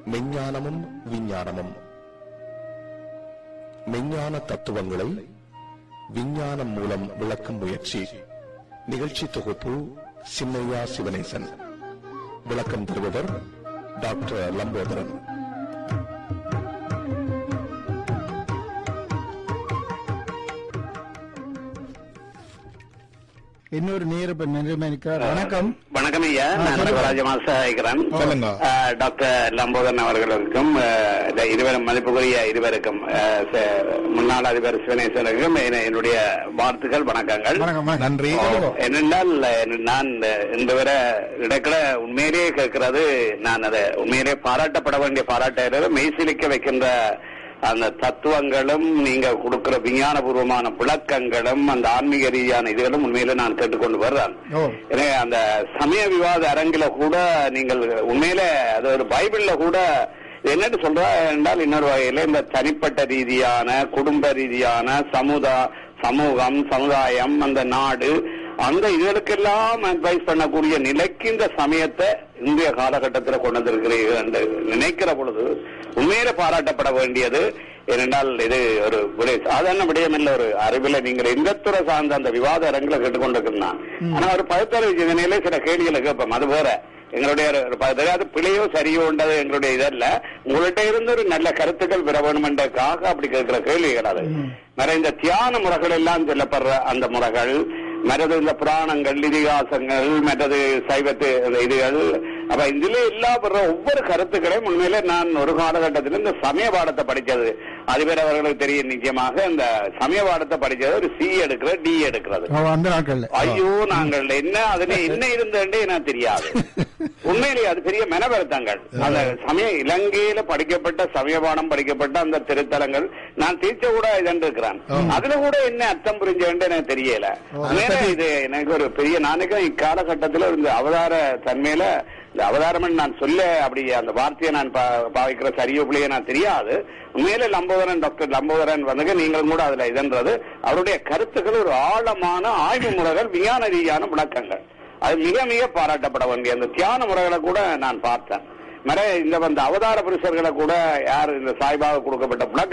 மெஞ்ஞானமும் விஞ்ஞானமும் மெஞ்ஞான தத்துவங்களை விஞ்ஞானம் மூலம் விளக்கும் முயற்சி நிகழ்ச்சி தொகுப்பு சின்னையா சிவனேசன் விளக்கம் தருபவர் டாக்டர் லம்போதரன் இன்னொரு நேர நிர்மாணிக்கார் வணக்கம் வணக்கம் ஐயா நான் சொல்லுங்க. சிவராஜ மாசா இருக்கிறேன் சொல்லுங்க. அஹ், டாக்டர் லம்போதரன் அவர்களுக்கும் அஹ், இந்த இருவரும் மதிப்புக்குரிய இருவருக்கும் அஹ், ச- முன்னாள் அதிபர் சிவனேஸ்வரருக்கும் என- என்னுடைய வாழ்த்துக்கள் வணக்கங்கள் வணக்கம் வணக்கம். நன்றி. சொல்லுங்க. என்னென்றால் அஹ், நான் இந்த வரை இடக்கிட உண்மையிலேயே கேட்கிறது நான் அதை உண்மையிலேயே பாராட்டப்பட வேண்டிய பாராட்ட மெய்சிலிக்க வைக்கின்ற அந்த தத்துவங்களும் நீங்க கொடுக்கிற விஞ்ஞானபூர்வமான விளக்கங்களும் அந்த ஆன்மீக ரீதியான இதுகளும் உண்மையில நான் கேட்டுக்கொண்டு வர்றேன் ஓ எனவே அந்த சமய விவாத அரங்கில கூட நீங்கள் உண்மையில அது ஒரு பைபிள்ல கூட இது என்னன்னு சொல்றா என்றால் இன்னொரு வகையில இந்த தனிப்பட்ட ரீதியான குடும்ப ரீதியான சமுதா சமூகம் சமுதாயம் அந்த நாடு அந்த இதுகளுக்கெல்லாம் அட்வைஸ் பண்ணக்கூடிய நிலைக்கு இந்த சமயத்தை இந்திய காலகட்டத்தில் கொண்டு வந்திருக்கிறீர்கள் என்று நினைக்கிற பொழுது உண்மையில பாராட்டப்பட வேண்டியது ஏனென்றால் இது ஒரு ஒரு சாதாரண விடயம் இல்ல ஒரு அறிவில நீங்கள் எந்த துறை சார்ந்த அந்த விவாத அரங்கில கேட்டுக்கொண்டிருக்கிறான் ஆனா ஒரு பகுத்தறிவு சிந்தனையில சில கேள்விகளை கேட்போம் அது வேற எங்களுடைய ஒரு பகுத்தறிவு அது பிழையோ சரியோன்றது எங்களுடைய இதல்ல உங்கள்கிட்ட இருந்து ஒரு நல்ல கருத்துக்கள் பெற வேணுமென்றதுக்காக அப்படி கேட்கிற கேள்விகள் அது வேற இந்த தியான முறைகள் எல்லாம் சொல்லப்படுற அந்த முறைகள் மற்றது இந்த புராணங்கள் இதிகாசங்கள் மற்றது சைவத்து அந்த இதுகள் அப்ப இதுல எல்லா பெற ஒவ்வொரு கருத்துக்களையும் உண்மையிலே நான் ஒரு காலகட்டத்தில் இந்த சமய பாடத்தை படிச்சது அதுபேர் அவர்களுக்கு தெரியும் நிச்சயமாக இந்த சமய பாடத்தை படிச்சது ஒரு சி எடுக்கிற டி எடுக்கிறது ஓ, அந்த நாட்கள்ல ஐயோ நாங்கள் என்ன அதுல என்ன இருந்தே எனக்கு தெரியாது உண்மையிலேயே அது பெரிய மெனவருத்தங்கள் அந்த சமய இலங்கையில படிக்கப்பட்ட சமய பாடம் படிக்கப்பட்ட அந்த திருத்தலங்கள் நான் தீர்ச்ச கூட இதன்று இருக்கிறேன் அதுல கூட என்ன அர்த்தம் புரிஞ்சேன்னு எனக்கு தெரியல உண்மையில இது எனக்கு ஒரு பெரிய நாளைக்கு இக்காலகட்டத்தில் இந்த அவதார தன்மையில இந்த அவதாரம் நான் சொல்ல அப்படி அந்த வார்த்தையை நான் பா- பாவிக்கிற சரியோ பிள்ளையோ நான் தெரியாது உண்மையில லம்போதரன் டாக்டர் லம்போதரன் வந்து நீங்களும் கூட அதுல இதன்றது அவருடைய கருத்துக்கள் ஒரு ஆழமான ஆய்வு முறைகள் விஞ்ஞான ரீதியான விளக்கங்கள் அது மிக மிக பாராட்டப்பட வேண்டிய அந்த தியான முறைகளை கூட நான் பார்த்தேன் மற இந்த வந்த அவதார புருஷர்களை கூட யார் இந்த சாய்பாக கொடுக்கப்பட்ட விளக்க